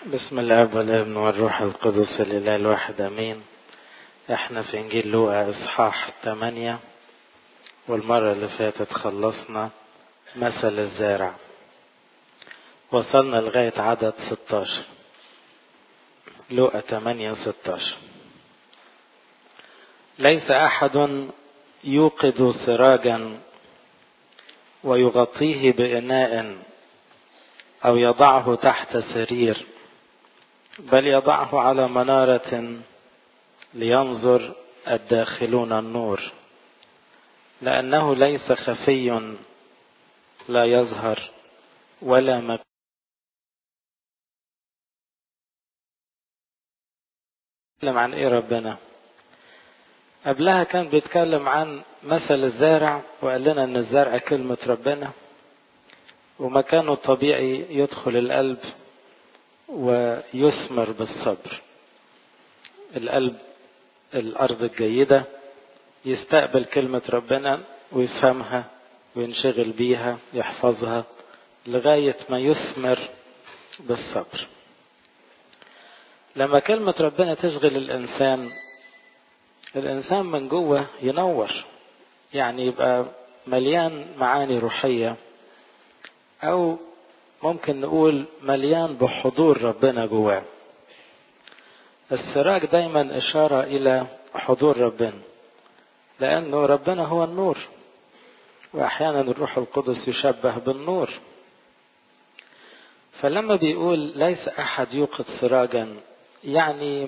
بسم الله والابن والروح القدس الاله الواحد امين احنا في انجيل لوقا اصحاح 8 والمرة اللي فاتت خلصنا مثل الزارع وصلنا لغاية عدد 16 لوقا 8 16 ليس احد يوقد سراجا ويغطيه بإناء أو يضعه تحت سرير بل يضعه على منارة لينظر الداخلون النور لأنه ليس خفي لا يظهر ولا مكتوب بيتكلم عن ايه ربنا قبلها كان بيتكلم عن مثل الزارع وقال لنا ان الزرع كلمة ربنا ومكانه الطبيعي يدخل القلب ويثمر بالصبر القلب الأرض الجيدة يستقبل كلمة ربنا ويفهمها وينشغل بيها يحفظها لغاية ما يثمر بالصبر لما كلمة ربنا تشغل الإنسان الإنسان من جوه ينور يعني يبقى مليان معاني روحية أو ممكن نقول مليان بحضور ربنا جواه السراج دايما إشارة إلى حضور ربنا لأنه ربنا هو النور وأحيانا الروح القدس يشبه بالنور فلما بيقول ليس أحد يوقد سراجا يعني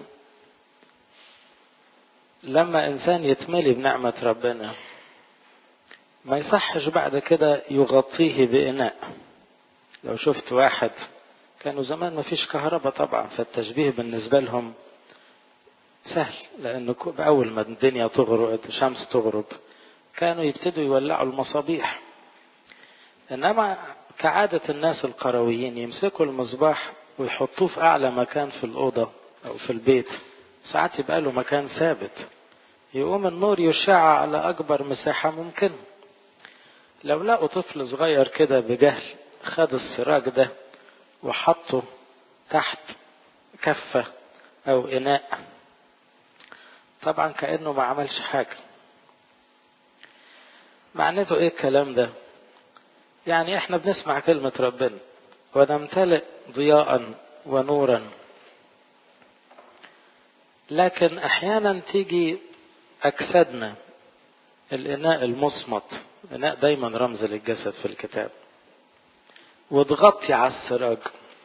لما إنسان يتملي بنعمة ربنا ما يصحش بعد كده يغطيه بإناء لو شفت واحد كانوا زمان ما فيش كهرباء طبعا فالتشبيه بالنسبة لهم سهل لأنه أول ما الدنيا تغرب الشمس تغرب كانوا يبتدوا يولعوا المصابيح إنما كعادة الناس القرويين يمسكوا المصباح ويحطوه في أعلى مكان في الأوضة أو في البيت ساعات يبقى له مكان ثابت يقوم النور يشع على أكبر مساحة ممكنة لو لقوا طفل صغير كده بجهل خد السراج ده وحطه تحت كفة أو إناء طبعا كأنه ما عملش حاجة معناته إيه الكلام ده يعني إحنا بنسمع كلمة ربنا ونمتلئ ضياء ونورا لكن أحيانا تيجي أجسادنا الإناء المصمت إناء دايما رمز للجسد في الكتاب وتغطي على السراج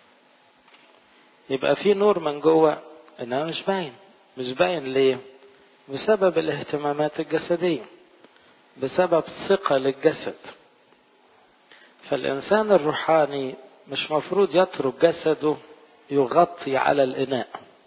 يبقى في نور من جوه انما مش باين مش باين ليه بسبب الاهتمامات الجسدية بسبب ثقة للجسد فالإنسان الروحاني مش مفروض يترك جسده يغطي على الإناء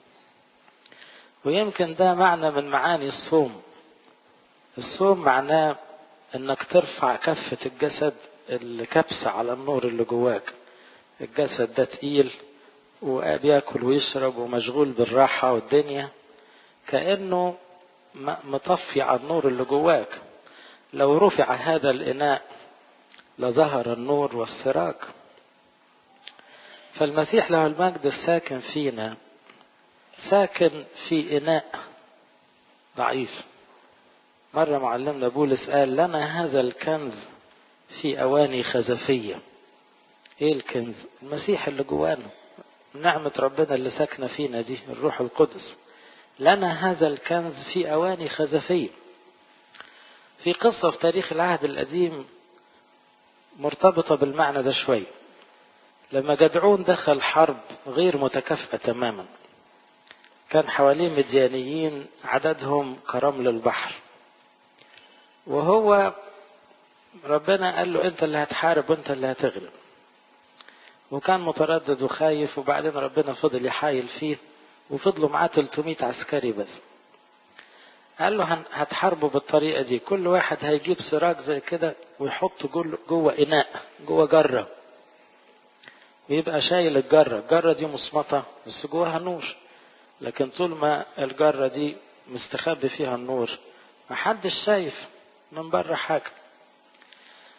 ويمكن ده معنى من معاني الصوم الصوم معناه انك ترفع كفة الجسد الكبسة على النور اللي جواك الجسد ده تقيل وبياكل ويشرب ومشغول بالراحة والدنيا كأنه مطفي على النور اللي جواك لو رفع هذا الإناء لظهر النور والسراج فالمسيح له المجد الساكن فينا ساكن في إناء ضعيف مرة معلمنا بولس قال لنا هذا الكنز في أواني خزفية إيه الكنز المسيح اللي جوانا نعمة ربنا اللي ساكنة فينا دي الروح القدس لنا هذا الكنز في أواني خزفية في قصة في تاريخ العهد القديم مرتبطة بالمعنى ده شوي لما جدعون دخل حرب غير متكافئة تماما كان حواليه مديانيين عددهم كرمل البحر وهو ربنا قال له انت اللي هتحارب وانت اللي هتغلب وكان متردد وخايف وبعدين ربنا فضل يحايل فيه وفضلوا معاه 300 عسكري بس قال له هتحاربوا بالطريقة دي كل واحد هيجيب سراج زي كده ويحطه جوه إناء جوه جرة ويبقى شايل الجرة الجرة دي مصمتة بس جواها نور لكن طول ما الجرة دي مستخبي فيها النور محدش شايف من بره حاجة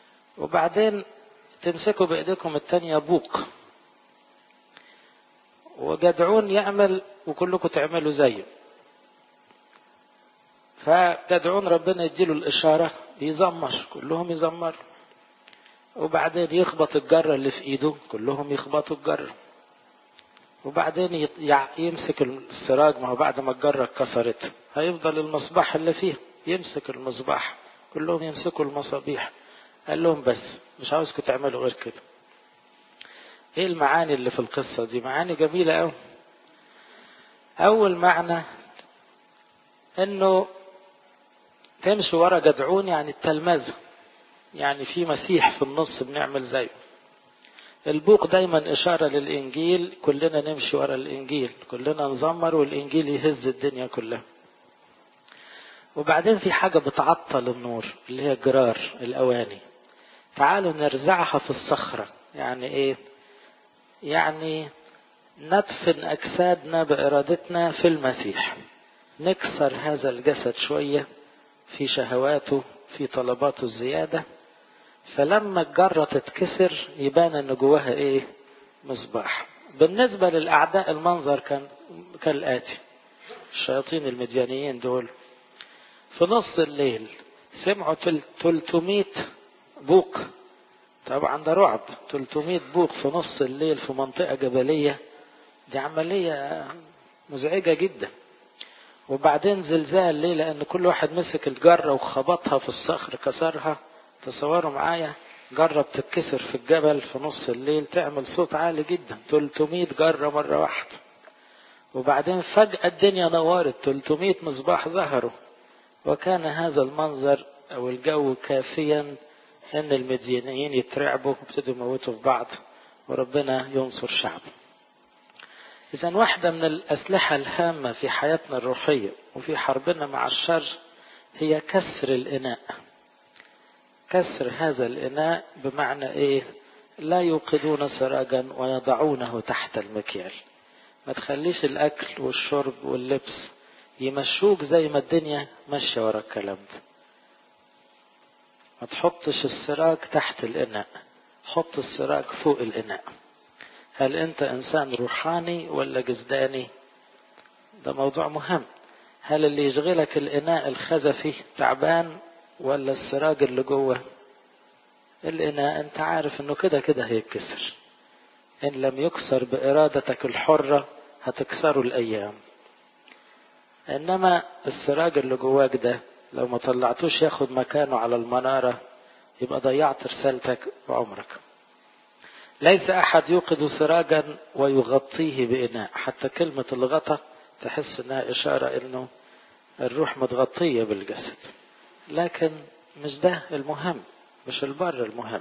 وبعدين تمسكوا بإيديكم التانية بوق وجدعون يعمل وكلكم تعملوا زيه فجدعون ربنا يديله الإشارة يزمر كلهم يزمروا وبعدين يخبط الجرة اللي في ايده كلهم يخبطوا الجرة وبعدين يمسك السراج ما هو بعد ما الجرة اتكسرت هيفضل المصباح اللي فيه يمسك المصباح كلهم يمسكوا المصابيح قال لهم بس مش عاوزكم تعملوا غير كده ايه المعاني اللي في القصة دي معاني جميلة قوي اول معنى انه تمشي ورا جدعون يعني التلمذة يعني في مسيح في النص بنعمل زيه البوق دايما إشارة للإنجيل كلنا نمشي ورا الإنجيل كلنا نزمر والإنجيل يهز الدنيا كلها وبعدين في حاجة بتعطل النور اللي هي جرار الأواني تعالوا نرزعها في الصخرة يعني إيه يعني ندفن أجسادنا بإرادتنا في المسيح نكسر هذا الجسد شوية في شهواته في طلباته الزيادة فلما الجرة تتكسر يبان ان جواها ايه مصباح بالنسبة للأعداء المنظر كان كالآتي الشياطين المديانيين دول في نص الليل سمعوا 300 بوق طبعا ده رعب 300 بوق في نص الليل في منطقة جبلية دي عملية مزعجة جدا وبعدين زلزال ليه لأن كل واحد مسك الجرة وخبطها في الصخر كسرها تصوروا معايا جرة بتتكسر في الجبل في نص الليل تعمل صوت عالي جدا 300 جرة مرة واحدة وبعدين فجأة الدنيا نورت 300 مصباح ظهروا وكان هذا المنظر أو الجو كافيا أن المديانيين يترعبوا وابتدوا يموتوا في بعض وربنا ينصر شعبه إذا واحدة من الأسلحة الهامة في حياتنا الروحية وفي حربنا مع الشر هي كسر الإناء كسر هذا الإناء بمعنى إيه لا يوقدون سراجا ويضعونه تحت المكيال ما تخليش الأكل والشرب واللبس يمشوك زي ما الدنيا ماشية ورا الكلام ده ما تحطش السراج تحت الإناء حط السراج فوق الإناء هل أنت إنسان روحاني ولا جسداني ده موضوع مهم هل اللي يشغلك الإناء الخزفي تعبان ولا السراج اللي جوه الإناء أنت عارف أنه كده كده هيتكسر إن لم يكسر بإرادتك الحرة هتكسره الأيام إنما السراج اللي جواك ده لو ما طلعتوش ياخد مكانه على المنارة يبقى ضيعت رسالتك وعمرك ليس أحد يوقد سراجا ويغطيه بإناء حتى كلمة الغطا تحس إنها إشارة إنه الروح متغطية بالجسد لكن مش ده المهم مش البر المهم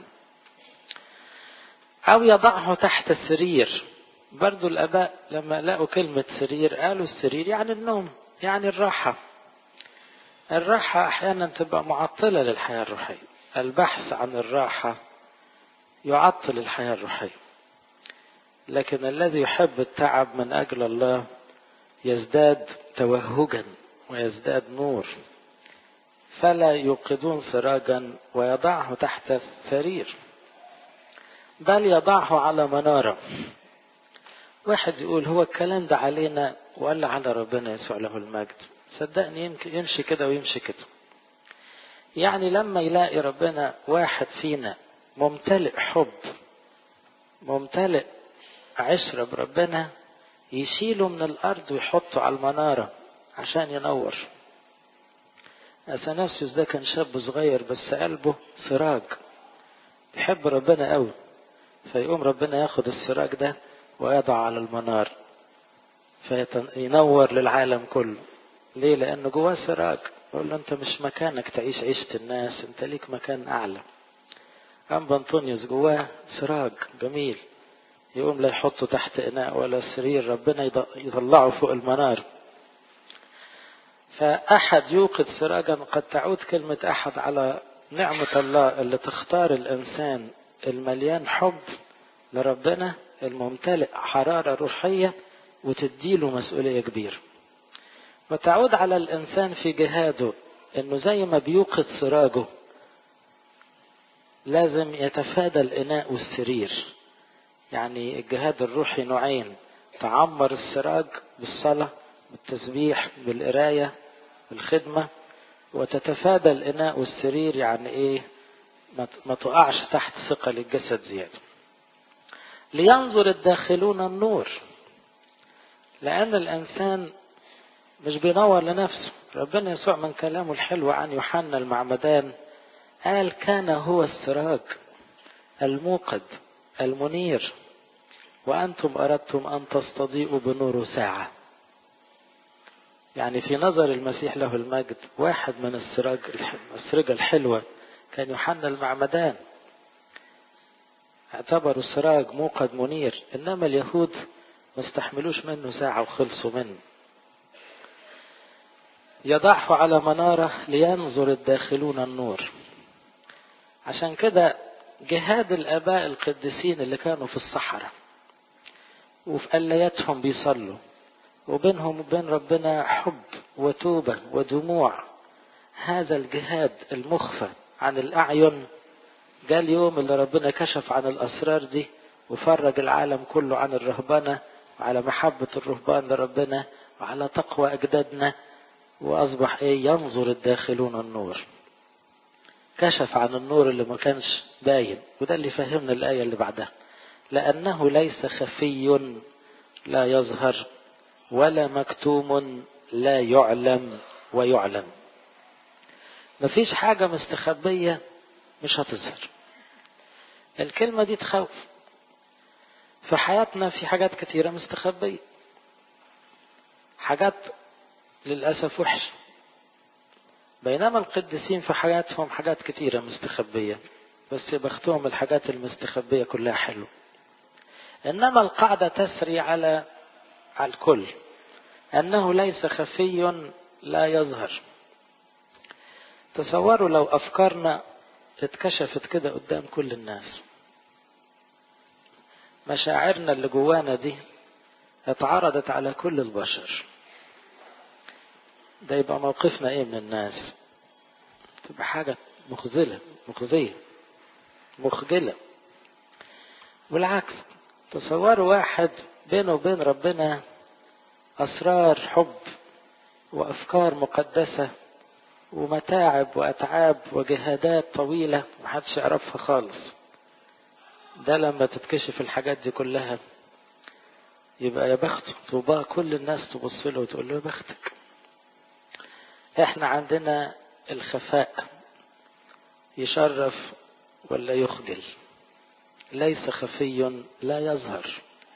أو يضعه تحت السرير برضو الآباء لما لقوا كلمة سرير قالوا السرير يعني النوم يعني الراحة الراحة أحيانا تبقى معطلة للحياة الروحية البحث عن الراحة يعطل الحياة الروحية لكن الذي يحب التعب من أجل الله يزداد توهجا ويزداد نور فلا يوقدون سراجا ويضعه تحت السرير بل يضعه على منارة واحد يقول هو الكلام ده علينا ولا على ربنا يسوع له المجد صدقني يمكن يمشي كده ويمشي كده يعني لما يلاقي ربنا واحد فينا ممتلئ حب ممتلئ عشرة بربنا يشيله من الأرض ويحطه على المنارة عشان ينور أثناسيوس ده كان شاب صغير بس قلبه سراج يحب ربنا قوي فيقوم ربنا ياخد السراج ده ويضع على المنار فينور للعالم كله ليه لأنه جواه سراج يقول له أنت مش مكانك تعيش عيشة الناس أنت ليك مكان أعلى أم بنطونيوس جواه سراج جميل يقوم لا يحطه تحت إناء ولا سرير ربنا يطلعه فوق المنار فأحد يوقد سراجا قد تعود كلمة أحد على نعمة الله اللي تختار الإنسان المليان حب لربنا الممتلئ حرارة روحية وتديله مسؤولية كبيرة وتعود على الإنسان في جهاده إنه زي ما بيوقد سراجه لازم يتفادى الإناء والسرير يعني الجهاد الروحي نوعين تعمر السراج بالصلاة بالتسبيح بالقراية بالخدمة وتتفادى الإناء والسرير يعني إيه ما تقعش تحت ثقل الجسد زيادة لينظر الداخلون النور لأن الإنسان مش بينور لنفسه ربنا يسوع من كلامه الحلو عن يوحنا المعمدان قال كان هو السراج الموقد المنير وأنتم أردتم أن تستضيئوا بنور ساعة يعني في نظر المسيح له المجد واحد من السراج السرجة الحلوة كان يوحنا المعمدان اعتبروا السراج موقد منير إنما اليهود ما استحملوش منه ساعة وخلصوا منه يضعه على منارة لينظر الداخلون النور عشان كده جهاد الآباء القديسين اللي كانوا في الصحراء وفي قلياتهم بيصلوا وبينهم وبين ربنا حب وتوبة ودموع هذا الجهاد المخفى عن الأعين جاء اليوم اللي ربنا كشف عن الأسرار دي وفرج العالم كله عن الرهبنة وعلى محبة الرهبان لربنا وعلى تقوى أجدادنا وأصبح إيه ينظر الداخلون النور كشف عن النور اللي ما كانش باين وده اللي فهمنا الآية اللي بعدها لأنه ليس خفي لا يظهر ولا مكتوم لا يعلم ويعلم مفيش حاجة مستخبية مش هتظهر الكلمة دي تخوف في حياتنا في حاجات كتيرة مستخبية حاجات للأسف وحشة بينما القديسين في حياتهم حاجات كتيرة مستخبية بس يبختهم الحاجات المستخبية كلها حلو إنما القاعدة تسري على على الكل أنه ليس خفي لا يظهر تصوروا لو أفكارنا اتكشفت كده قدام كل الناس مشاعرنا اللي جوانا دي اتعرضت على كل البشر ده يبقى موقفنا ايه من الناس تبقى حاجة مخزلة مخزية مخجلة والعكس تصوروا واحد بينه وبين ربنا أسرار حب وأفكار مقدسة ومتاعب وأتعاب وجهادات طويلة محدش يعرفها خالص ده لما تتكشف الحاجات دي كلها يبقى يا بخته طوباه كل الناس تبص له وتقول له يا بختك احنا عندنا الخفاء يشرف ولا يخجل ليس خفي لا يظهر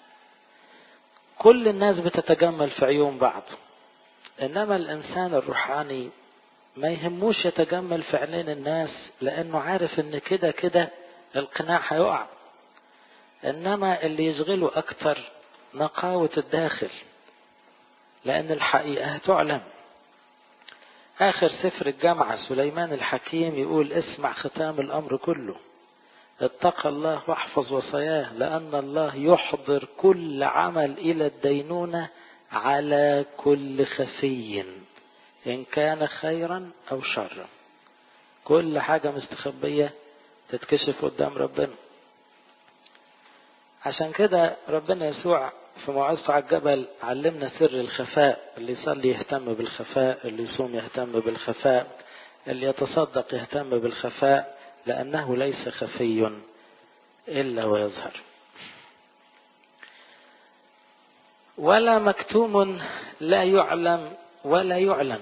كل الناس بتتجمل في عيون بعض انما الانسان الروحاني ما يهموش يتجمل في عينين الناس لانه عارف ان كده كده القناع هيقع انما اللي يشغله اكتر نقاوة الداخل لان الحقيقة هتعلم اخر سفر الجامعة سليمان الحكيم يقول اسمع ختام الامر كله اتقى الله واحفظ وصاياه لأن الله يحضر كل عمل إلى الدينونة على كل خفي إن كان خيرا أو شرا كل حاجة مستخبية تتكشف قدام ربنا عشان كده ربنا يسوع في موعظته على الجبل علمنا سر الخفاء اللي يصلي يهتم بالخفاء اللي يصوم يهتم بالخفاء اللي يتصدق يهتم بالخفاء لأنه ليس خفي إلا ويظهر ولا مكتوم لا يعلم ولا يعلن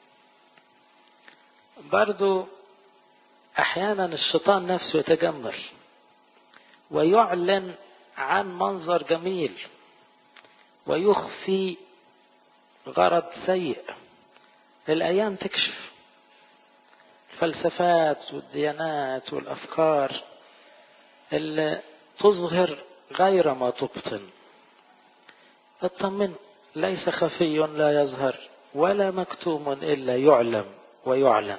برضو أحيانا الشيطان نفسه يتجمل ويعلن عن منظر جميل ويخفي غرض سيء الأيام تكشف الفلسفات والديانات والأفكار اللي تظهر غير ما تبطن اطمن ليس خفي لا يظهر ولا مكتوم إلا يعلم ويعلن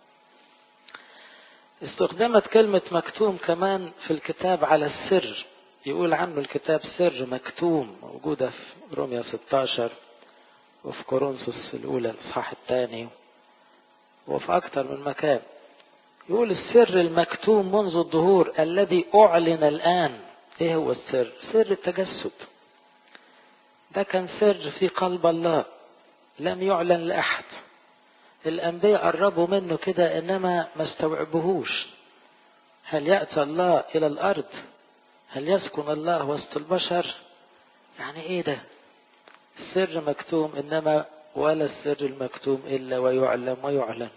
استخدمت كلمة مكتوم كمان في الكتاب على السر يقول عنه الكتاب سر مكتوم موجودة في روميا 16 وفي كورنثوس الأولى الإصحاح الثاني وفي أكثر من مكان يقول السر المكتوم منذ الظهور الذي أعلن الآن إيه هو السر؟ سر التجسد ده كان سر في قلب الله لم يعلن لأحد الأنبياء قربوا منه كده إنما ما استوعبوهوش هل يأتى الله إلى الأرض هل يسكن الله وسط البشر يعني إيه ده السر مكتوم إنما ولا السر المكتوم إلا ويعلم ويعلن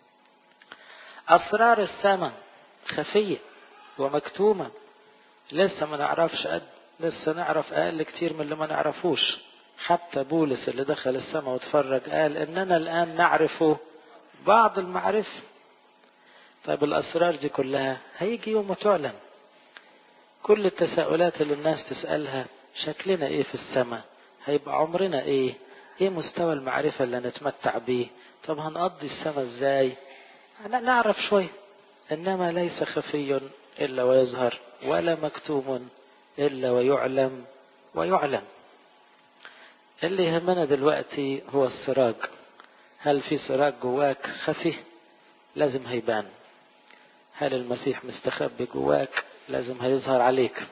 أسرار السماء خفية ومكتومة لسه ما نعرفش قد لسه نعرف أقل كتير من اللي ما نعرفوش حتى بولس اللي دخل السماء واتفرج قال إننا الآن نعرف بعض المعرفة طيب الأسرار دي كلها هيجي يوم تعلن كل التساؤلات اللي الناس تسألها شكلنا ايه في السماء هيبقى عمرنا ايه ايه مستوى المعرفة اللي نتمتع بيه طب هنقضي السماء ازاي نعرف شوية انما ليس خفي الا ويظهر ولا مكتوم الا ويعلم ويعلم اللي يهمنا دلوقتي هو السراج هل في سراج جواك خفي لازم هيبان هل المسيح مستخبي جواك لازم هيظهر عليك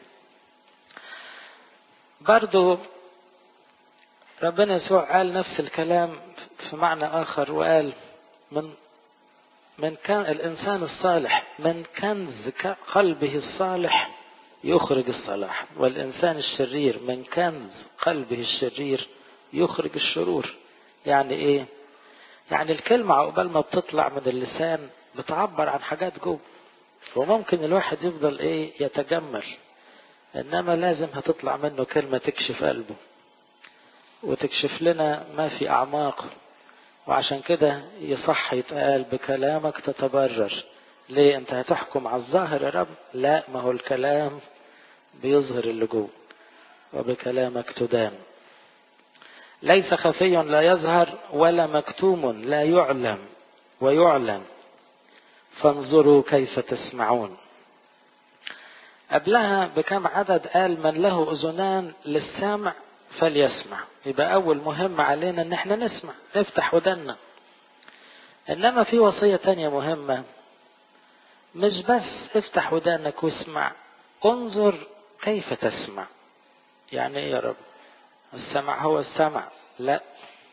برضو ربنا يسوع قال نفس الكلام في معنى آخر وقال من من كان الإنسان الصالح من كنز قلبه الصالح يخرج الصلاح والإنسان الشرير من كنز قلبه الشرير يخرج الشرور يعني إيه يعني الكلمة عقبال ما بتطلع من اللسان بتعبر عن حاجات جوه وممكن الواحد يفضل ايه يتجمل انما لازم هتطلع منه كلمة تكشف قلبه وتكشف لنا ما في اعماقه وعشان كده يصح يتقال بكلامك تتبرر ليه انت هتحكم على الظاهر يا رب لا ما هو الكلام بيظهر اللي جوه وبكلامك تدان ليس خفي لا يظهر ولا مكتوم لا يعلم ويعلن فانظروا كيف تسمعون قبلها بكم عدد قال من له اذنان للسمع فليسمع يبقى اول مهم علينا ان احنا نسمع نفتح ودنا انما في وصية تانية مهمة مش بس افتح ودانك واسمع انظر كيف تسمع يعني ايه يا رب السمع هو السمع لا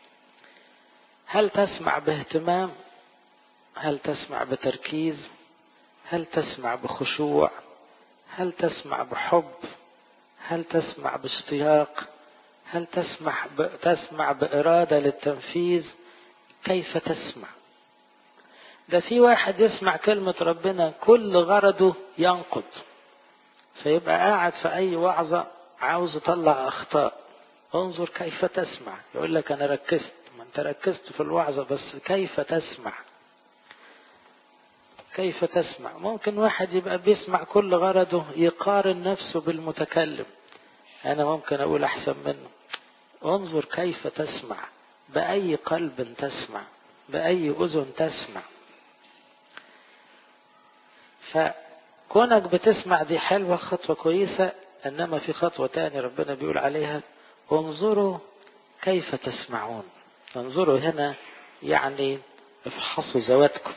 هل تسمع باهتمام هل تسمع بتركيز هل تسمع بخشوع هل تسمع بحب هل تسمع باشتياق هل تسمع ب... تسمع بإرادة للتنفيذ كيف تسمع ده في واحد يسمع كلمة ربنا كل غرضه ينقض فيبقى قاعد في أي وعظة عاوز يطلع أخطاء انظر كيف تسمع يقول لك أنا ركزت ما أنت ركزت في الوعظة بس كيف تسمع كيف تسمع ممكن واحد يبقى بيسمع كل غرضه يقارن نفسه بالمتكلم أنا ممكن أقول أحسن منه انظر كيف تسمع بأي قلب تسمع بأي أذن تسمع فكونك بتسمع دي حلوة خطوة كويسة إنما في خطوة تاني ربنا بيقول عليها انظروا كيف تسمعون انظروا هنا يعني افحصوا ذواتكم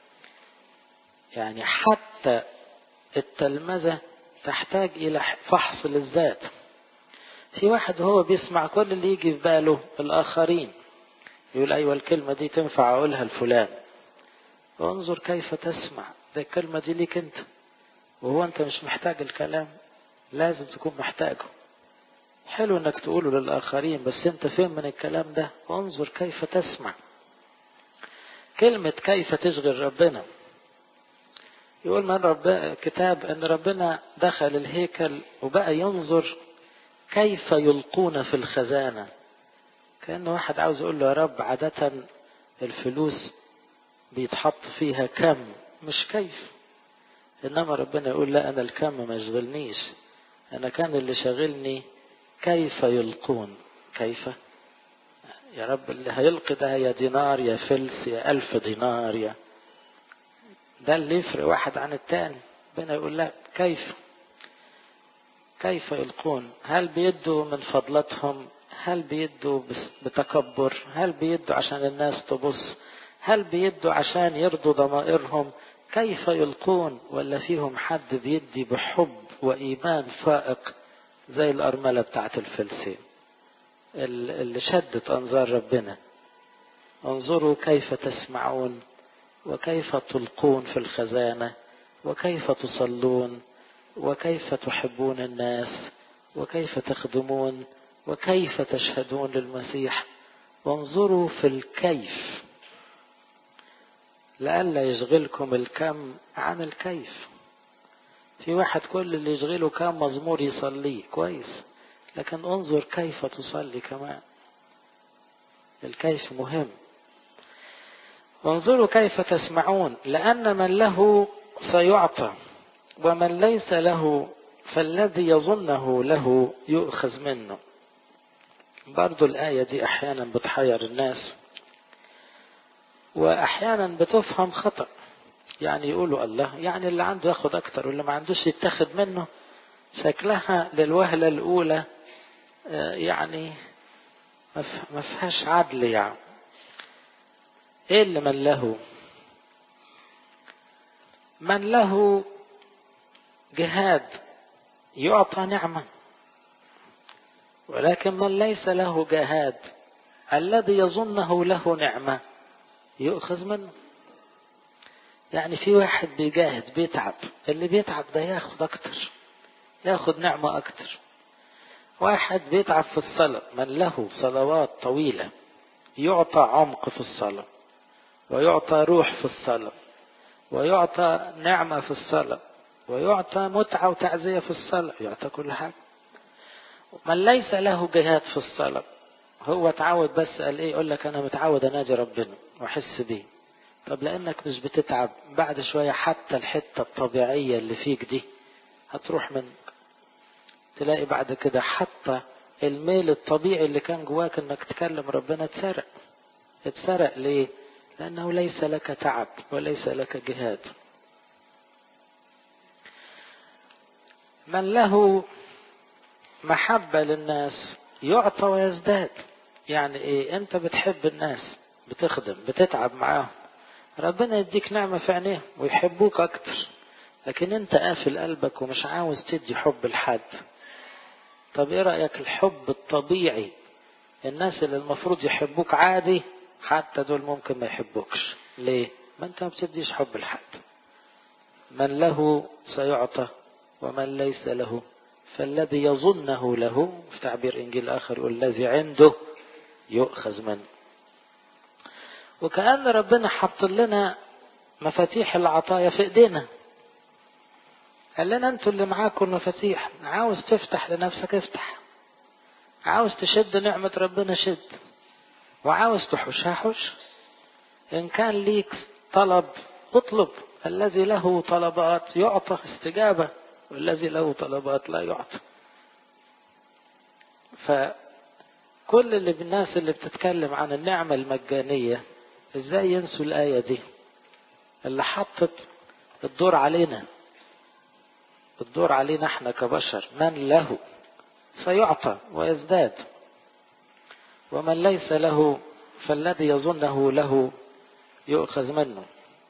يعني حتى التلمذة تحتاج إلى فحص للذات في واحد هو بيسمع كل اللي يجي في باله الآخرين يقول أيوة الكلمة دي تنفع أقولها لفلان انظر كيف تسمع ده الكلمة دي ليك أنت وهو أنت مش محتاج الكلام لازم تكون محتاجه حلو انك تقوله للآخرين بس انت فين من الكلام ده انظر كيف تسمع كلمة كيف تشغل ربنا يقول من رب كتاب ان ربنا دخل الهيكل وبقى ينظر كيف يلقون في الخزانة كأن واحد عاوز يقول له يا رب عادة الفلوس بيتحط فيها كم مش كيف انما ربنا يقول لا انا الكم ما يشغلنيش انا كان اللي شاغلني كيف يلقون كيف يا رب اللي هيلقي ده يا دينار يا فلس يا ألف دينار يا ده اللي يفرق واحد عن التاني ربنا يقول لا كيف كيف يلقون هل بيدوا من فضلتهم هل بيدوا بتكبر هل بيدوا عشان الناس تبص هل بيدوا عشان يرضوا ضمائرهم كيف يلقون ولا فيهم حد بيدي بحب وإيمان فائق زي الأرملة بتاعت الفلسين اللي شدت أنظار ربنا انظروا كيف تسمعون وكيف تلقون في الخزانة وكيف تصلون وكيف تحبون الناس وكيف تخدمون وكيف تشهدون للمسيح وانظروا في الكيف لئلا يشغلكم الكم عن الكيف في واحد كل اللي يشغله كم مزمور يصليه كويس لكن انظر كيف تصلي كمان الكيف مهم وانظروا كيف تسمعون لأن من له سيعطى ومن ليس له فالذي يظنه له يؤخذ منه برضو الآية دي أحيانا بتحير الناس وأحيانا بتفهم خطأ يعني يقولوا الله يعني اللي عنده ياخد أكتر واللي ما عندوش يتخذ منه شكلها للوهلة الأولى يعني ما فيهاش عدل يعني ايه اللي من له من له جهاد يعطى نعمة ولكن من ليس له جهاد الذي يظنه له نعمة يؤخذ منه يعني في واحد بيجاهد بيتعب اللي بيتعب ده ياخد اكتر ياخد نعمة اكتر واحد بيتعب في الصلاة من له صلوات طويلة يعطى عمق في الصلاة ويعطى روح في الصلاة ويعطى نعمة في الصلاة ويعطى متعة وتعزية في الصلاة يعطى كل حاجة من ليس له جهاد في الصلاة هو تعود بس قال ايه يقول لك انا متعود اناجي ربنا واحس بيه طب لانك مش بتتعب بعد شوية حتى الحتة الطبيعية اللي فيك دي هتروح منك تلاقي بعد كده حتى الميل الطبيعي اللي كان جواك انك تكلم ربنا اتسرق اتسرق ليه لانه ليس لك تعب وليس لك جهاد من له محبة للناس يعطى ويزداد يعني ايه انت بتحب الناس بتخدم بتتعب معاهم ربنا يديك نعمة في عينيه ويحبوك اكتر لكن انت قافل قلبك ومش عاوز تدي حب لحد طب ايه رأيك الحب الطبيعي الناس اللي المفروض يحبوك عادي حتى دول ممكن ما يحبوكش ليه ما انت ما بتديش حب لحد من له سيعطى ومن ليس له فالذي يظنه له في تعبير انجيل اخر يقول الذي عنده يؤخذ منه وكأن ربنا حط لنا مفاتيح العطايا في ايدينا قال لنا انتوا اللي معاكم المفاتيح عاوز تفتح لنفسك افتح عاوز تشد نعمة ربنا شد وعاوز تحوشها حوش ان كان ليك طلب اطلب الذي له طلبات يعطى استجابة والذي له طلبات لا يعطى فكل اللي بالناس اللي بتتكلم عن النعمة المجانية ازاي ينسوا الآية دي اللي حطت الدور علينا الدور علينا احنا كبشر من له سيعطى ويزداد ومن ليس له فالذي يظنه له يؤخذ منه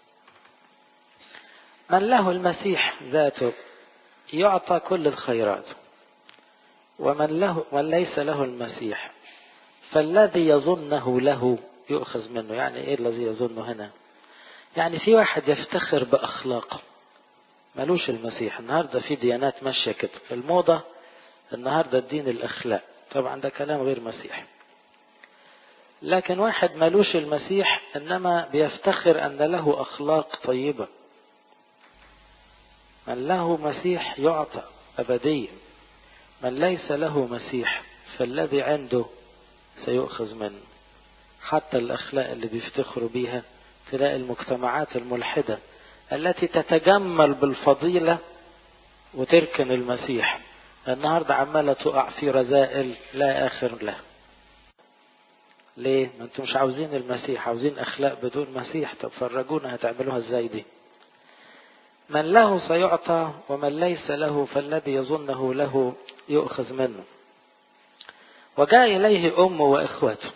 من له المسيح ذاته يعطى كل الخيرات ومن له من ليس له المسيح فالذي يظنه له يؤخذ منه يعني ايه الذي يظنه هنا يعني في واحد يفتخر باخلاقه ملوش المسيح النهاردة في ديانات ماشية كده الموضة النهاردة الدين الاخلاق طبعا ده كلام غير مسيحي لكن واحد ملوش المسيح انما بيفتخر ان له اخلاق طيبة من له مسيح يعطى ابديا من ليس له مسيح فالذي عنده سيؤخذ منه حتى الاخلاق اللي بيفتخروا بيها تلاقي المجتمعات الملحدة التي تتجمل بالفضيلة وتركن المسيح النهاردة عمالة تقع في رذائل لا آخر لها ليه؟ ما انتم مش عاوزين المسيح عاوزين اخلاق بدون مسيح طب فرجونا هتعملوها ازاي دي من له سيعطى ومن ليس له فالذي يظنه له يؤخذ منه وجاء اليه امه واخوته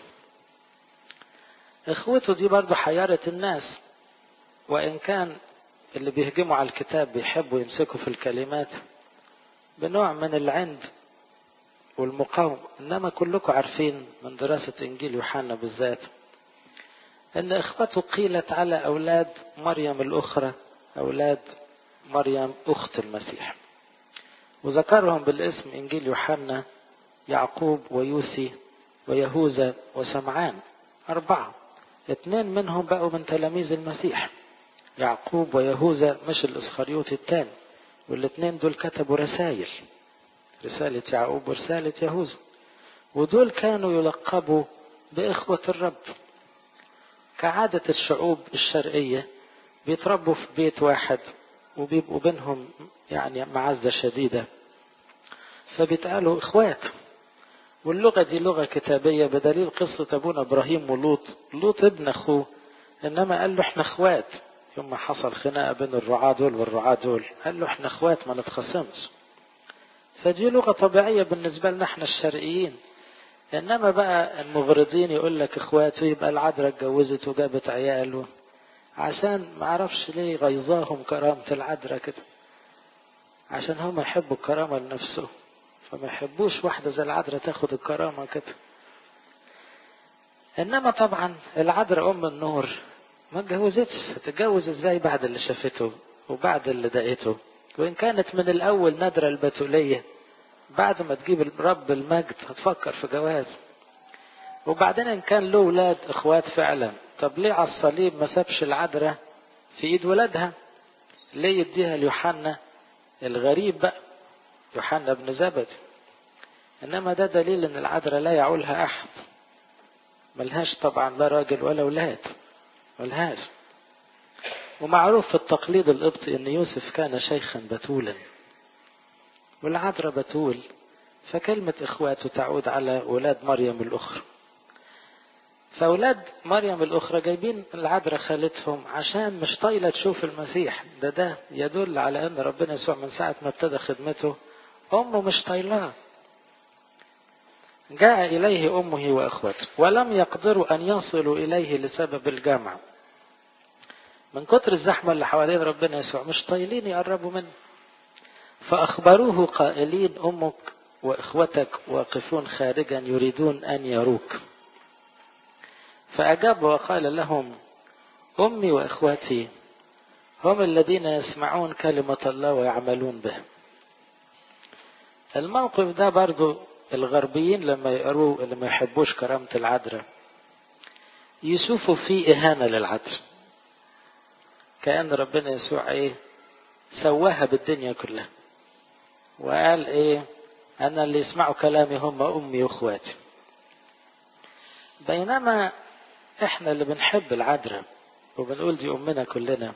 اخوته دي برضه حيرت الناس وان كان اللي بيهجموا على الكتاب بيحبوا يمسكوا في الكلمات بنوع من العند والمقاومة إنما كلكم عارفين من دراسة إنجيل يوحنا بالذات أن إخوته قيلت على أولاد مريم الأخرى أولاد مريم أخت المسيح وذكرهم بالاسم إنجيل يوحنا يعقوب ويوسي ويهوذا وسمعان أربعة اثنين منهم بقوا من تلاميذ المسيح يعقوب ويهوذا مش الإسخريوطي الثاني والاثنين دول كتبوا رسائل رسالة يعقوب ورسالة يهوذا ودول كانوا يلقبوا بإخوة الرب كعادة الشعوب الشرقية بيتربوا في بيت واحد وبيبقوا بينهم يعني معزة شديدة فبيتقالوا إخوات واللغة دي لغة كتابية بدليل قصة أبونا إبراهيم ولوط لوط ابن أخوه إنما قال له إحنا إخوات يوم ما حصل خناقة بين الرعاة دول والرعاة دول قال له إحنا إخوات ما نتخاصمش فدي لغة طبيعية بالنسبة لنا إحنا الشرقيين إنما بقى المغرضين يقول لك إخواته يبقى العذراء اتجوزت وجابت عياله عشان ما اعرفش ليه غيظاهم كرامة العذراء كده عشان هم يحبوا الكرامة لنفسهم فما يحبوش واحدة زي العذراء تاخد الكرامة كده انما طبعا العذراء ام النور ما اتجوزتش هتتجوز ازاي بعد اللي شافته وبعد اللي دقته وان كانت من الاول نادرة البتولية بعد ما تجيب رب المجد هتفكر في جواز وبعدين ان كان له ولاد اخوات فعلا طب ليه على الصليب ما سابش العذراء في ايد ولادها ليه يديها ليوحنا الغريب بقى يوحنا بن زبد انما ده دليل ان العذراء لا يعولها احد ملهاش طبعا لا راجل ولا ولاد ملهاش ومعروف في التقليد القبطي ان يوسف كان شيخا بتولا والعذراء بتول فكلمة اخواته تعود على ولاد مريم الاخرى فاولاد مريم الاخرى جايبين العذراء خالتهم عشان مش طايله تشوف المسيح ده ده يدل على ان ربنا يسوع من ساعه ما ابتدى خدمته امه مش طايلاه جاء اليه امه واخوته ولم يقدروا ان يصلوا اليه لسبب الجمع من كتر الزحمه اللي حوالين ربنا يسوع مش طايلين يقربوا منه فاخبروه قائلين امك واخوتك واقفون خارجا يريدون ان يروك فأجاب وقال لهم أمي وإخوتي هم الذين يسمعون كلمة الله ويعملون بها الموقف ده برضو الغربيين لما يقروا لما يحبوش كرامة العذراء يشوفوا فيه إهانة للعذراء كأن ربنا يسوع إيه سواها بالدنيا كلها وقال إيه أنا اللي يسمعوا كلامي هم أمي وإخواتي بينما احنا اللي بنحب العذراء وبنقول دي امنا كلنا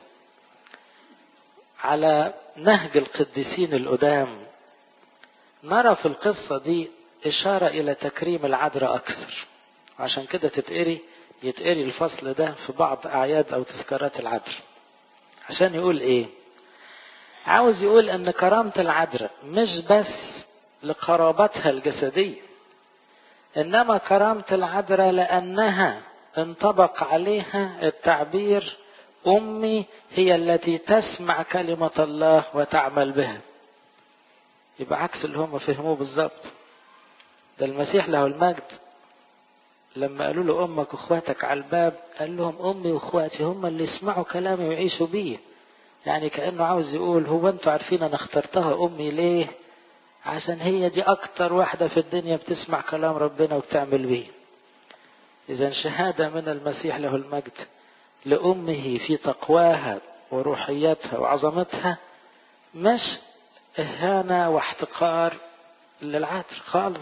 على نهج القديسين القدام نرى في القصة دي إشارة إلى تكريم العذراء أكثر عشان كده تتقري يتقري الفصل ده في بعض أعياد أو تذكارات العذراء عشان يقول إيه عاوز يقول أن كرامة العذراء مش بس لقرابتها الجسدية إنما كرامة العذراء لأنها انطبق عليها التعبير أمي هي التي تسمع كلمة الله وتعمل بها يبقى عكس اللي هم فهموه بالظبط ده المسيح له المجد لما قالوا له أمك وأخواتك على الباب قال لهم أمي وأخواتي هم اللي يسمعوا كلامي ويعيشوا بيه يعني كأنه عاوز يقول هو أنتوا عارفين أنا اخترتها أمي ليه عشان هي دي أكتر واحدة في الدنيا بتسمع كلام ربنا وبتعمل بيه إذا شهادة من المسيح له المجد لأمه في تقواها وروحيتها وعظمتها مش إهانة واحتقار للعطر خالص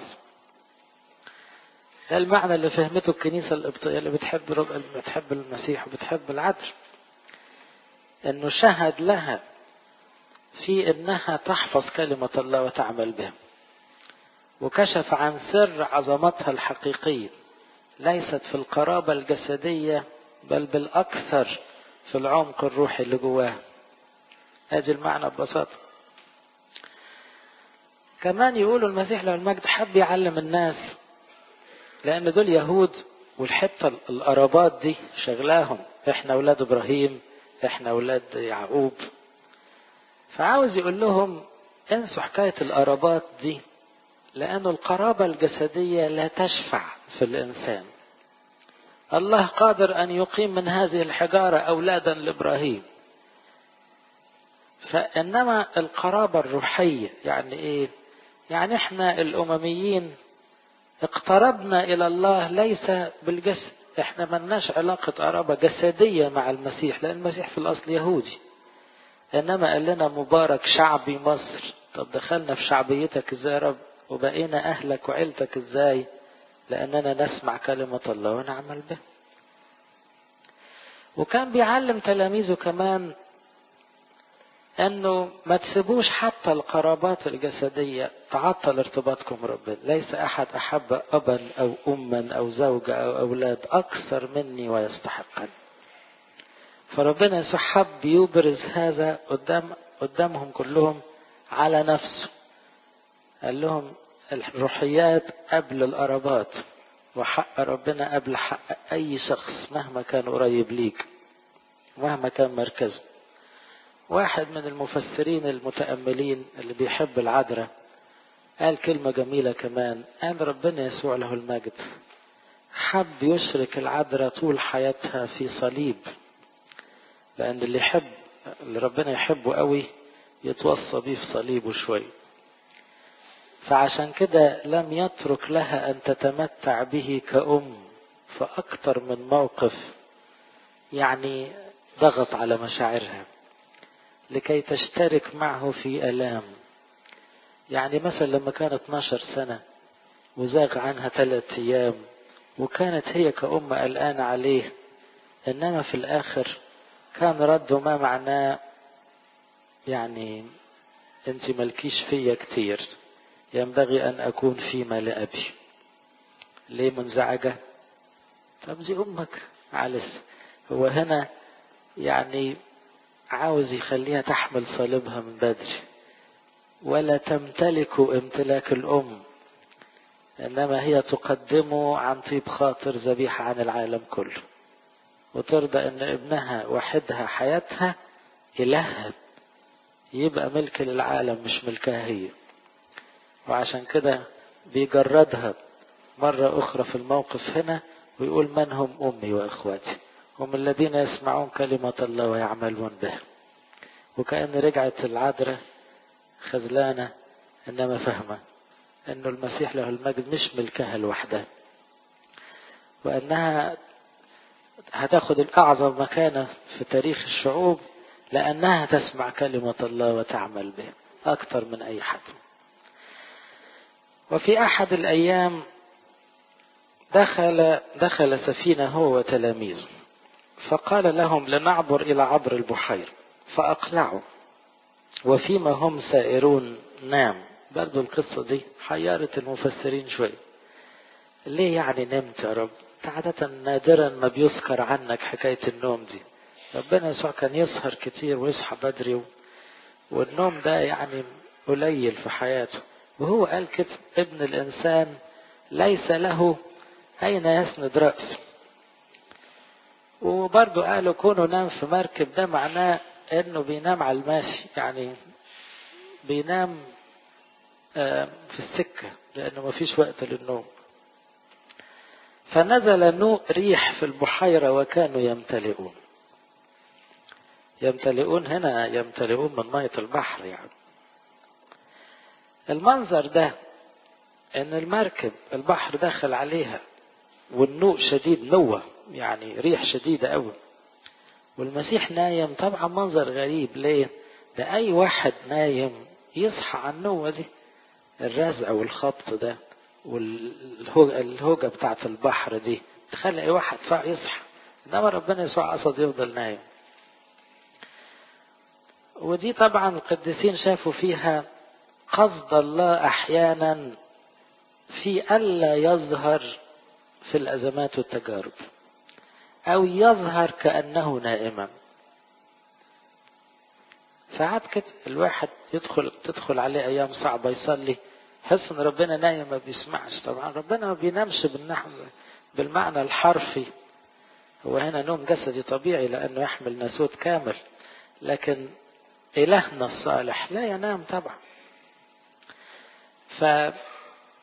ده المعنى اللي فهمته الكنيسة القبطية اللي بتحب رب... بتحب المسيح وبتحب العطر إنه شهد لها في إنها تحفظ كلمة الله وتعمل بها وكشف عن سر عظمتها الحقيقيه ليست في القرابة الجسدية بل بالأكثر في العمق الروحي اللي جواها هذه المعنى ببساطة كمان يقولوا المسيح له المجد حب يعلم الناس لأن دول يهود والحتة القرابات دي شغلاهم احنا أولاد إبراهيم احنا أولاد يعقوب فعاوز يقول لهم انسوا حكاية القرابات دي لأن القرابة الجسدية لا تشفع في الإنسان الله قادر أن يقيم من هذه الحجارة أولادا لإبراهيم فإنما القرابة الروحية يعني إيه يعني إحنا الأمميين اقتربنا إلى الله ليس بالجسد إحنا ملناش علاقة قرابة جسدية مع المسيح لأن المسيح في الأصل يهودي إنما قال لنا مبارك شعبي مصر طب دخلنا في شعبيتك إزاي يا رب وبقينا أهلك وعيلتك إزاي لأننا نسمع كلمة الله ونعمل به وكان بيعلم تلاميذه كمان انه ما تسيبوش حتى القرابات الجسدية تعطل ارتباطكم ربنا ليس احد احب ابا او اما او زوجة او اولاد اكثر مني ويستحقني فربنا يسوع حب يبرز هذا قدام قدامهم كلهم على نفسه قال لهم الروحيات قبل القرابات وحق ربنا قبل حق اي شخص مهما كان قريب ليك مهما كان مركزه واحد من المفسرين المتأملين اللي بيحب العذراء قال كلمة جميلة كمان قال ربنا يسوع له المجد حب يشرك العذراء طول حياتها في صليب لأن اللي يحب اللي ربنا يحبه قوي يتوصى بيه في صليبه شوي فعشان كده لم يترك لها أن تتمتع به كأم فأكثر من موقف يعني ضغط على مشاعرها لكي تشترك معه في ألام يعني مثلا لما كانت 12 سنة وزاغ عنها ثلاث أيام وكانت هي كأم قلقانة عليه إنما في الآخر كان رده ما معناه يعني أنت ملكيش فيا كتير ينبغي أن أكون فيما لأبي ليه منزعجة طب دي أمك معلش هو هنا يعني عاوز يخليها تحمل صليبها من بدري ولا تمتلك امتلاك الأم إنما هي تقدمه عن طيب خاطر ذبيحة عن العالم كله وترضى أن ابنها وحدها حياتها إلهها يبقى ملك للعالم مش ملكها هي وعشان كده بيجردها مرة أخرى في الموقف هنا ويقول من هم أمي وإخواتي هم الذين يسمعون كلمة الله ويعملون بها وكأن رجعت العذراء خذلانة إنما فهمة أنه المسيح له المجد مش ملكها لوحدها وأنها هتاخد الأعظم مكانة في تاريخ الشعوب لأنها تسمع كلمة الله وتعمل به أكثر من أي حد وفي أحد الأيام دخل دخل سفينة هو وتلاميذه فقال لهم لنعبر إلى عبر البحير فأقلعوا وفيما هم سائرون نام برضو القصة دي حيرت المفسرين شوي ليه يعني نمت يا رب عادة نادرا ما بيذكر عنك حكاية النوم دي ربنا يسوع كان يسهر كتير ويصحى بدري والنوم ده يعني قليل في حياته وهو قال كده ابن الإنسان ليس له أين يسند رأسه وبرضه قالوا كونه نام في مركب ده معناه انه بينام على الماشي يعني بينام في السكة لانه مفيش وقت للنوم فنزل نوء ريح في البحيرة وكانوا يمتلئون يمتلئون هنا يمتلئون من مية البحر يعني المنظر ده ان المركب البحر دخل عليها والنوء شديد نوة يعني ريح شديدة قوي والمسيح نايم طبعا منظر غريب ليه ده اي واحد نايم يصحى على النوة دي الرزع والخبط ده والهوجة بتاعت البحر دي تخلي اي واحد فاق يصحى انما ربنا يسوع قصد يفضل نايم ودي طبعا القديسين شافوا فيها قصد الله احيانا في الا يظهر في الازمات والتجارب او يظهر كانه نائما ساعات كده الواحد يدخل تدخل عليه ايام صعبه يصلي يحس ان ربنا نايم ما بيسمعش طبعا ربنا ما بينامش بالنحو بالمعنى الحرفي هو هنا نوم جسدي طبيعي لانه يحمل ناسوت كامل لكن الهنا الصالح لا ينام طبعا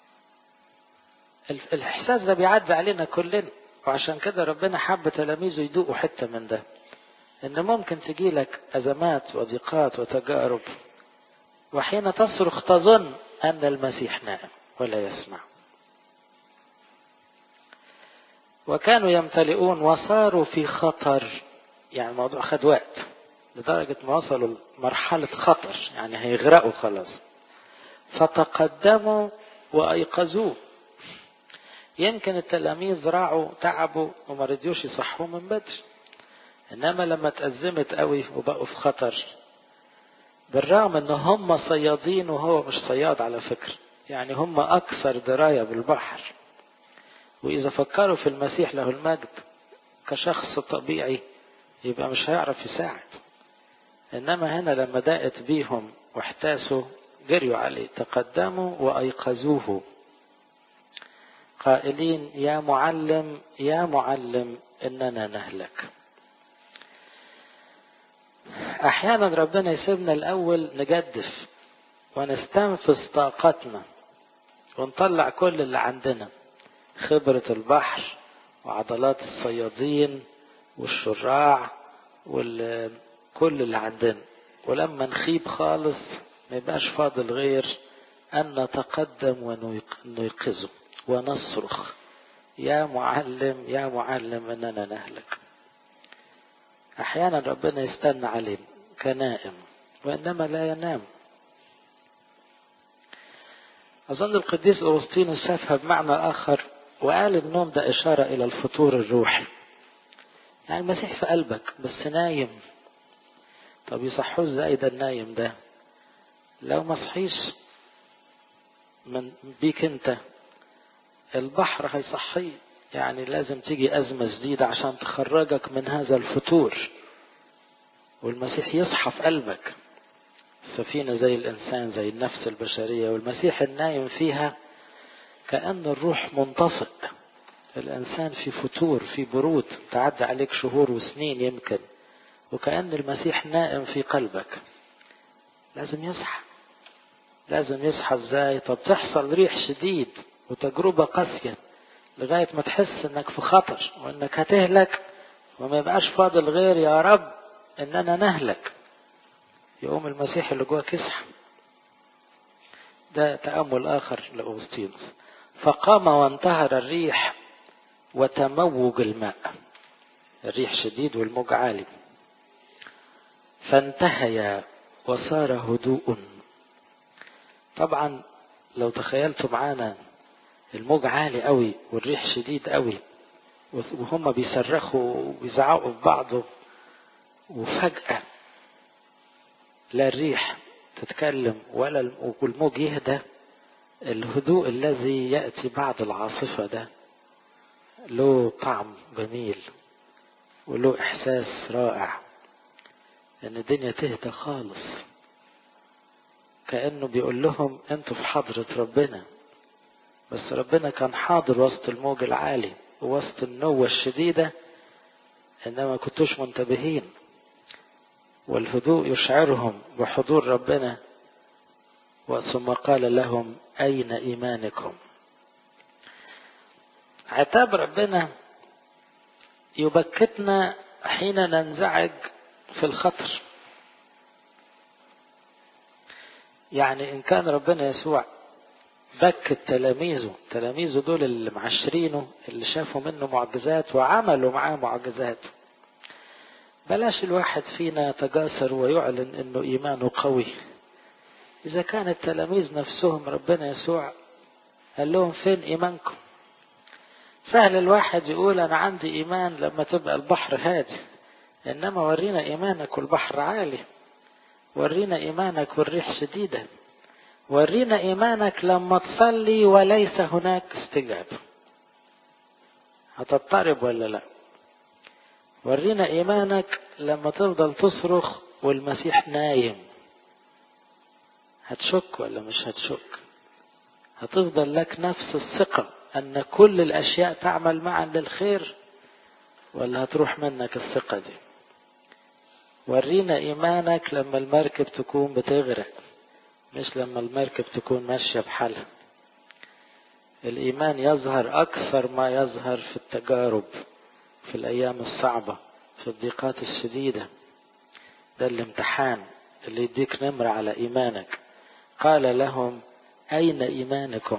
الإحساس ده بيعدي علينا كلنا وعشان كده ربنا حب تلاميذه يدوقوا حتة من ده إن ممكن تجيلك أزمات وضيقات وتجارب وحين تصرخ تظن أن المسيح نائم ولا يسمع وكانوا يمتلئون وصاروا في خطر يعني الموضوع خد وقت لدرجة ما وصلوا لمرحلة خطر يعني هيغرقوا خلاص فتقدموا وأيقظوه يمكن التلاميذ راعوا تعبوا وما رضيوش يصحوه من بدري انما لما تأزمت قوي وبقوا في خطر بالرغم ان هم صيادين وهو مش صياد على فكرة يعني هم اكثر دراية بالبحر واذا فكروا في المسيح له المجد كشخص طبيعي يبقى مش هيعرف يساعد انما هنا لما ضاقت بيهم واحتاسوا جريوا عليه تقدموا وايقظوه قائلين يا معلم يا معلم اننا نهلك احيانا ربنا يسيبنا الاول نجدف ونستنفذ طاقتنا ونطلع كل اللي عندنا خبرة البحر وعضلات الصيادين والشراع وكل اللي عندنا ولما نخيب خالص ما يبقاش فاضل غير أن نتقدم ونيقظه ونصرخ يا معلم يا معلم اننا نهلك احيانا ربنا يستنى علينا كنائم وانما لا ينام اظن القديس اغسطينوس شافها بمعنى اخر وقال النوم ده اشاره الى الفطور الروحي يعني المسيح في قلبك بس نايم طب يصحوه ازاي ده النايم ده لو ما صحيش من بيك انت البحر هيصحيه يعني لازم تيجي أزمة جديدة عشان تخرجك من هذا الفتور والمسيح يصحى في قلبك السفينة زي الإنسان زي النفس البشرية والمسيح النايم فيها كأن الروح منطفئ الإنسان في فتور في برود تعدى عليك شهور وسنين يمكن وكأن المسيح نائم في قلبك لازم يصحى لازم يصحى ازاي طب تحصل ريح شديد وتجربة قاسية لغاية ما تحس انك في خطر وانك هتهلك وما يبقاش فاضل غير يا رب اننا نهلك يقوم المسيح اللي جواك يصحى ده تأمل آخر لأوغسطينوس فقام وانتهر الريح وتموج الماء الريح شديد والموج عالي فانتهيا وصار هدوء طبعا لو تخيلتوا معانا الموج عالي قوي والريح شديد قوي وهم بيصرخوا وبيزعقوا في بعض وفجأة لا الريح تتكلم ولا والموج يهدى الهدوء الذي يأتي بعد العاصفة ده له طعم جميل وله إحساس رائع إن الدنيا تهدى خالص كأنه بيقول لهم أنتوا في حضرة ربنا بس ربنا كان حاضر وسط الموج العالي ووسط النوة الشديدة إنما كنتوش منتبهين والهدوء يشعرهم بحضور ربنا ثم قال لهم أين إيمانكم عتاب ربنا يبكتنا حين ننزعج في الخطر يعني إن كان ربنا يسوع بكت تلاميذه تلاميذه دول اللي معشرينه اللي شافوا منه معجزات وعملوا معاه معجزات بلاش الواحد فينا يتجاسر ويعلن انه ايمانه قوي اذا كان التلاميذ نفسهم ربنا يسوع قال لهم فين ايمانكم سهل الواحد يقول انا عندي ايمان لما تبقى البحر هادي انما ورينا ايمانك والبحر عالي ورينا ايمانك والريح شديده ورينا ايمانك لما تصلي وليس هناك استجابه هتضطرب ولا لا ورينا ايمانك لما تفضل تصرخ والمسيح نايم هتشك ولا مش هتشك هتفضل لك نفس الثقة ان كل الاشياء تعمل معا للخير ولا هتروح منك الثقة دي ورينا ايمانك لما المركب تكون بتغرق مش لما المركب تكون ماشية بحالها الإيمان يظهر أكثر ما يظهر في التجارب في الأيام الصعبة في الضيقات الشديدة ده الامتحان اللي يديك نمرة على إيمانك قال لهم أين إيمانكم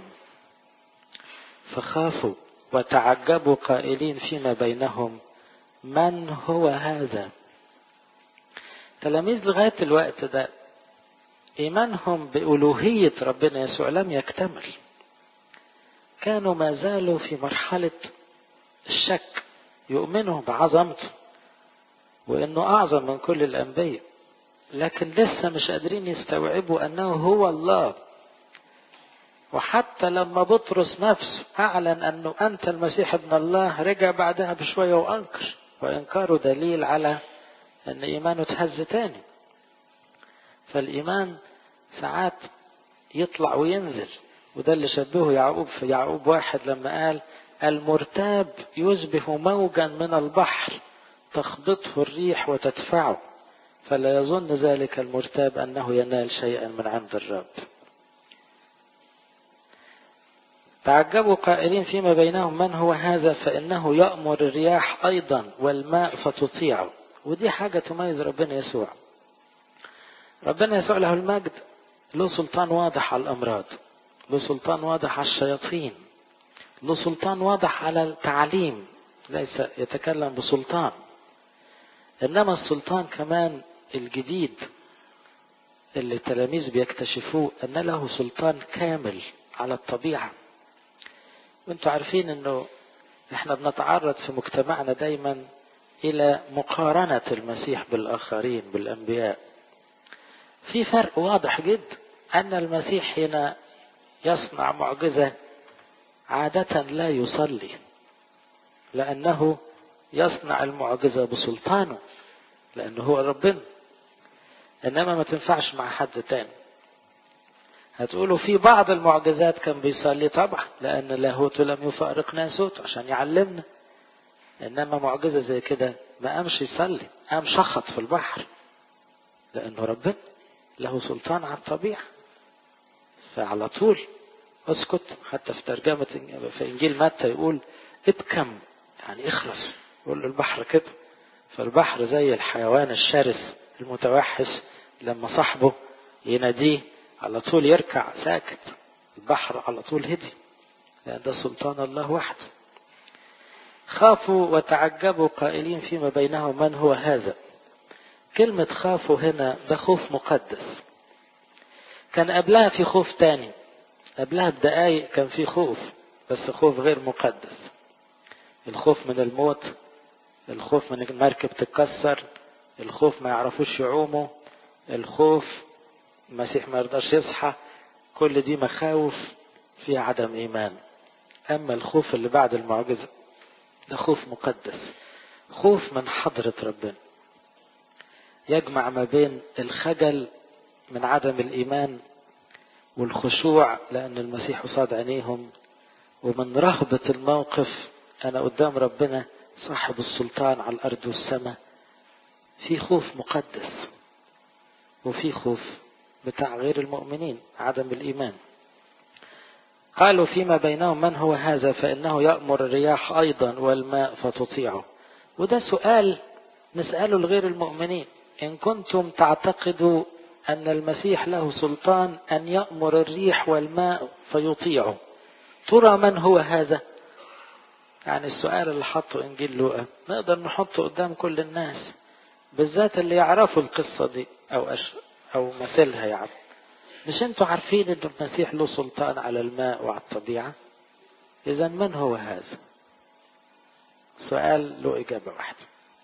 فخافوا وتعجبوا قائلين فيما بينهم من هو هذا تلاميذ لغاية الوقت ده إيمانهم بألوهية ربنا يسوع لم يكتمل كانوا ما زالوا في مرحلة الشك يؤمنوا بعظمته وإنه أعظم من كل الأنبياء لكن لسه مش قادرين يستوعبوا أنه هو الله وحتى لما بطرس نفسه أعلن أنه أنت المسيح ابن الله رجع بعدها بشوية وأنكر وإنكاره دليل على أن إيمانه اتهز تاني فالإيمان ساعات يطلع وينزل وده اللي شبهه يعقوب في يعقوب واحد لما قال المرتاب يشبه موجا من البحر تخبطه الريح وتدفعه فلا يظن ذلك المرتاب أنه ينال شيئا من عند الرب تعجبوا قائلين فيما بينهم من هو هذا فإنه يأمر الرياح أيضا والماء فتطيعه ودي حاجة تميز ربنا يسوع ربنا يسوع له المجد له سلطان واضح على الأمراض له سلطان واضح على الشياطين له سلطان واضح على التعليم ليس يتكلم بسلطان إنما السلطان كمان الجديد اللي التلاميذ بيكتشفوه أن له سلطان كامل على الطبيعة وانتوا عارفين انه احنا بنتعرض في مجتمعنا دايما الى مقارنة المسيح بالاخرين بالانبياء في فرق واضح جدا ان المسيح حين يصنع معجزة عادة لا يصلي لانه يصنع المعجزة بسلطانه لانه هو ربنا انما ما تنفعش مع حد تاني هتقولوا في بعض المعجزات كان بيصلي طبعا لأن لاهوته لم يفارق ناسوت عشان يعلمنا إنما معجزة زي كده ما قامش يصلي قام شخط في البحر لأنه ربنا له سلطان على الطبيعة فعلى طول اسكت حتى في ترجمة في إنجيل متى يقول ابكم يعني اخرس يقول له البحر كده فالبحر زي الحيوان الشرس المتوحش لما صاحبه يناديه على طول يركع ساكت البحر على طول هدي لأن ده سلطان الله وحده خافوا وتعجبوا قائلين فيما بينهم من هو هذا كلمة خافوا هنا ده خوف مقدس كان قبلها في خوف تاني قبلها بدقايق كان في خوف بس خوف غير مقدس الخوف من الموت الخوف من المركب تتكسر الخوف ما يعرفوش يعوموا الخوف المسيح ما يرضاش يصحى كل دي مخاوف فيها عدم ايمان اما الخوف اللي بعد المعجزه ده خوف مقدس خوف من حضره ربنا يجمع ما بين الخجل من عدم الايمان والخشوع لان المسيح قصاد عينيهم ومن رهبه الموقف انا قدام ربنا صاحب السلطان على الارض والسماء في خوف مقدس وفي خوف بتاع غير المؤمنين عدم الإيمان قالوا فيما بينهم من هو هذا فإنه يأمر الرياح أيضا والماء فتطيعه وده سؤال نسأله لغير المؤمنين إن كنتم تعتقدوا أن المسيح له سلطان أن يأمر الريح والماء فيطيعه ترى من هو هذا يعني السؤال اللي حطه إنجيل لوقا نقدر نحطه قدام كل الناس بالذات اللي يعرفوا القصة دي أو أش... أو مثلها يعني مش انتوا عارفين ان المسيح له سلطان على الماء وعلى الطبيعة اذا من هو هذا سؤال له اجابة واحدة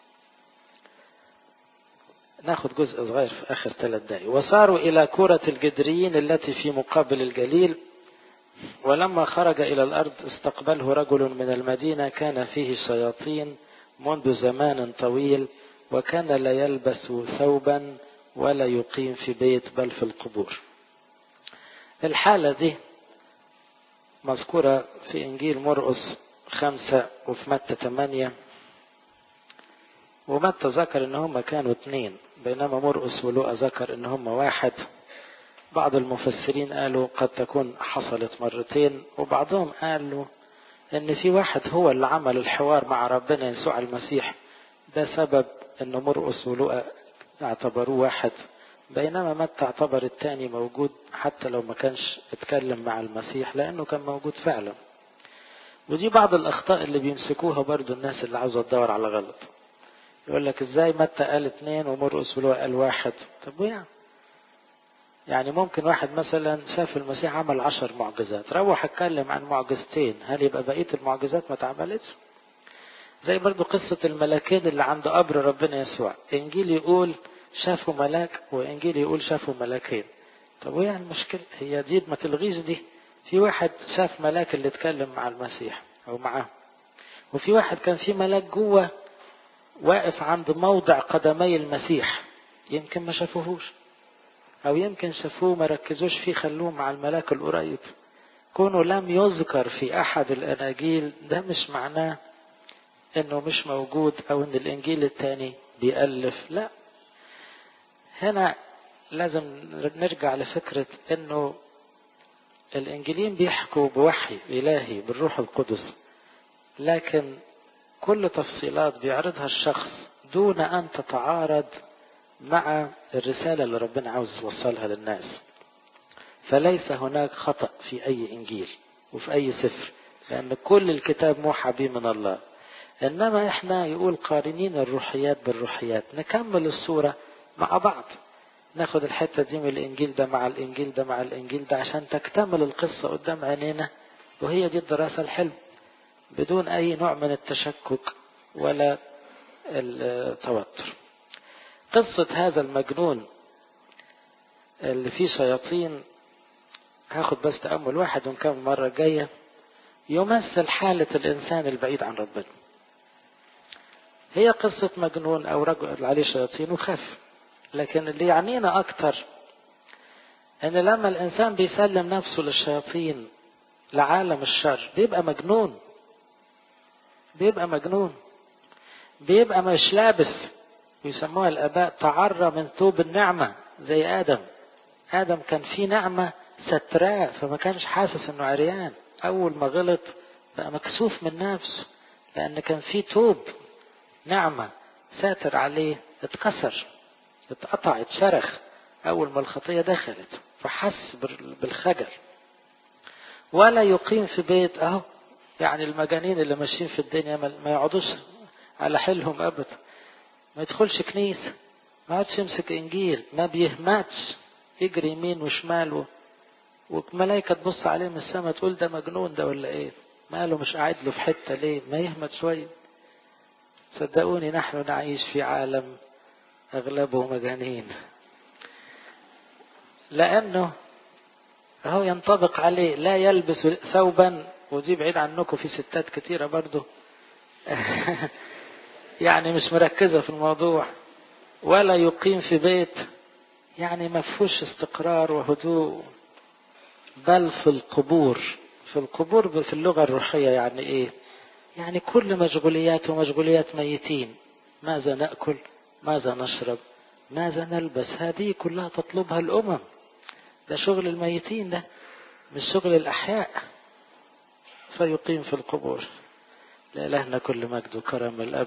ناخد جزء صغير في اخر ثلاث دقائق وصاروا الى كرة الجدريين التي في مقابل الجليل ولما خرج الى الارض استقبله رجل من المدينة كان فيه شياطين منذ زمان طويل وكان لا يلبس ثوبا ولا يقيم في بيت بل في القبور الحالة دي مذكورة في إنجيل مرقس خمسة وفي متى ثمانية ومتى ذكر إن هم كانوا اثنين بينما مرقس ولوقا ذكر إن هم واحد بعض المفسرين قالوا قد تكون حصلت مرتين وبعضهم قالوا ان في واحد هو اللي عمل الحوار مع ربنا يسوع المسيح ده سبب ان مرقس ولقى اعتبروه واحد بينما متى اعتبر التاني موجود حتى لو ما كانش اتكلم مع المسيح لانه كان موجود فعلا ودي بعض الاخطاء اللي بيمسكوها برضو الناس اللي عاوزه تدور على غلط يقول لك ازاي متى قال اتنين ومرقس ولقى قال واحد طب ويعني يعني ممكن واحد مثلا شاف المسيح عمل عشر معجزات روح اتكلم عن معجزتين هل يبقى بقية المعجزات ما اتعملتش زي برضو قصة الملاكين اللي عند قبر ربنا يسوع انجيل يقول شافوا ملاك وانجيل يقول شافوا ملاكين طب ويعني المشكلة هي دي ما تلغيش دي في واحد شاف ملاك اللي اتكلم مع المسيح او معاه وفي واحد كان في ملاك جوه واقف عند موضع قدمي المسيح يمكن ما شافوهوش او يمكن شافوه ما ركزوش فيه خلوه مع الملاك القريب كونه لم يذكر في احد الاناجيل ده مش معناه انه مش موجود او ان الانجيل الثاني بيألف لا هنا لازم نرجع لفكرة انه الانجيلين بيحكوا بوحي الهي بالروح القدس لكن كل تفصيلات بيعرضها الشخص دون ان تتعارض مع الرسالة اللي ربنا عاوز يوصلها للناس فليس هناك خطأ في أي إنجيل وفي أي سفر لأن كل الكتاب موحى به من الله إنما إحنا يقول قارنين الروحيات بالروحيات نكمل الصورة مع بعض ناخد الحتة دي من الإنجيل ده مع الإنجيل ده مع الإنجيل ده عشان تكتمل القصة قدام عينينا وهي دي الدراسة الحلوة بدون أي نوع من التشكك ولا التوتر قصة هذا المجنون اللي فيه شياطين هاخد بس تأمل واحد ونكمل المرة الجاية يمثل حالة الإنسان البعيد عن ربنا هي قصة مجنون أو رجل عليه شياطين وخاف لكن اللي يعنينا أكتر إن لما الإنسان بيسلم نفسه للشياطين لعالم الشر بيبقى مجنون بيبقى مجنون بيبقى مش لابس ويسموها الآباء تعرى من ثوب النعمة زي آدم آدم كان فيه نعمة ستراه فما كانش حاسس إنه عريان أول ما غلط بقى مكسوف من نفسه لأن كان فيه ثوب نعمة ساتر عليه اتكسر اتقطع اتشرخ أول ما الخطية دخلت فحس بالخجل ولا يقيم في بيت أهو يعني المجانين اللي ماشيين في الدنيا ما يقعدوش على حيلهم أبدا ما يدخلش كنيسة ما عادش يمسك انجيل ما بيهمتش يجري يمين وشمال وملايكة تبص عليه من السماء تقول ده مجنون ده ولا ايه ماله مش قاعد له في حتة ليه ما يهمت شوية صدقوني نحن نعيش في عالم اغلبه مجانين لانه هو ينطبق عليه لا يلبس ثوبا ودي بعيد عنكم في ستات كتيرة برضو يعني مش مركزة في الموضوع ولا يقيم في بيت يعني ما فيهوش استقرار وهدوء بل في القبور في القبور في اللغة الروحية يعني ايه يعني كل مشغوليات ومشغوليات ميتين ماذا نأكل ماذا نشرب ماذا نلبس هذه كلها تطلبها الأمم ده شغل الميتين ده مش شغل الأحياء فيقيم في القبور لإلهنا كل مجد وكرم الأب